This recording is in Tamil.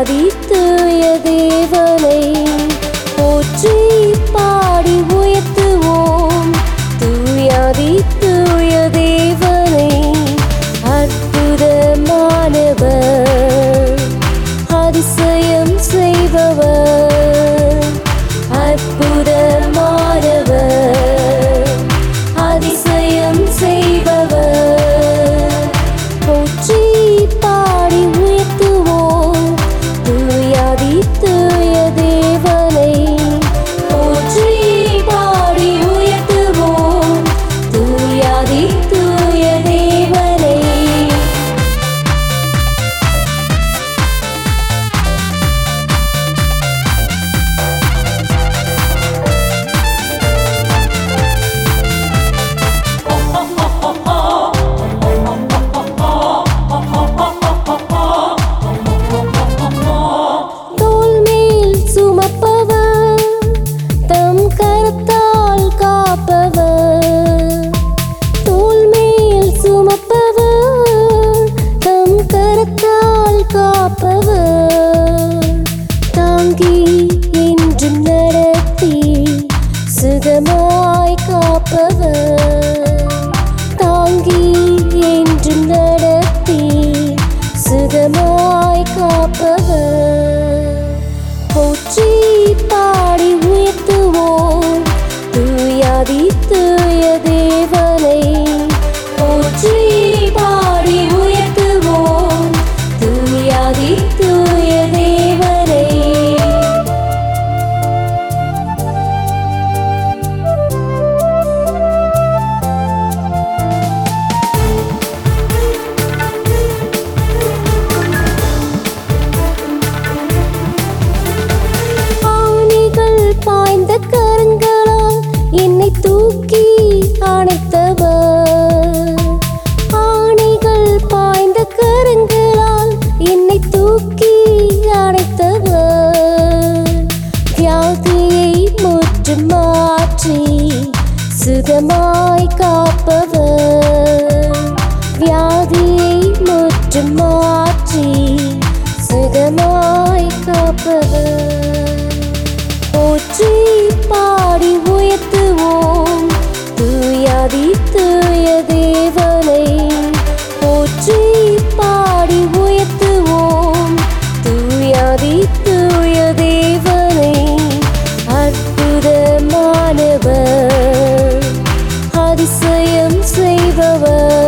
தூயாதி தூய தேவனை போற்றி பாடி உயர்த்துவோம் தூயாதி தூய தேவனை அற்புதமானவர் அதிசயம் செய்பவர் அற்புதமானவர் அதிசயம் செய்பவர் போற்றி பாடி உயர்த்துவோம் தூயாதி தூய தேவனை போற்றி பாடி உயர்த்துவோம் தூயாதி தூய தேவனை தோள் மேல் சுமப்பவர் தம் கரத்தால் காப்பவர் தோள் மேல் சுமப்பவர் தம் கரத்தால் காப்பவர் தாங்கி என்றும் நடத்தி சுகமாய் காப்பவர் தாங்கி என்றும் நடத்தி சுகமாய் காப்பவர் போற்றி பாடி உயர்த்துவோம் தூயாதி தூய தேவனை போற்றி பாடி உயர்த்துவோம் தூயாதி தூய தேவனை ஆணிகள் பாய்ந்த கரங்களால் என்னை தூக்கி அணைத்தவர் ஆணிகள் பாய்ந்த கரங்களால் என்னை தூக்கி அணைத்தவர் வியாதியை முற்று மாற்றி சுகமாய் காப்பவர் வியாதியை முற்று மாற்றி சுகமாய் காப்பவர் போற்றி பாடி உயர்த்துவோம் தூயாதி தூய தேவனை போற்றி பாடி உயர்த்துவோம் தூயாதி தூய தேவனை அற்புதமானவர் அதிசயம் செய்பவர்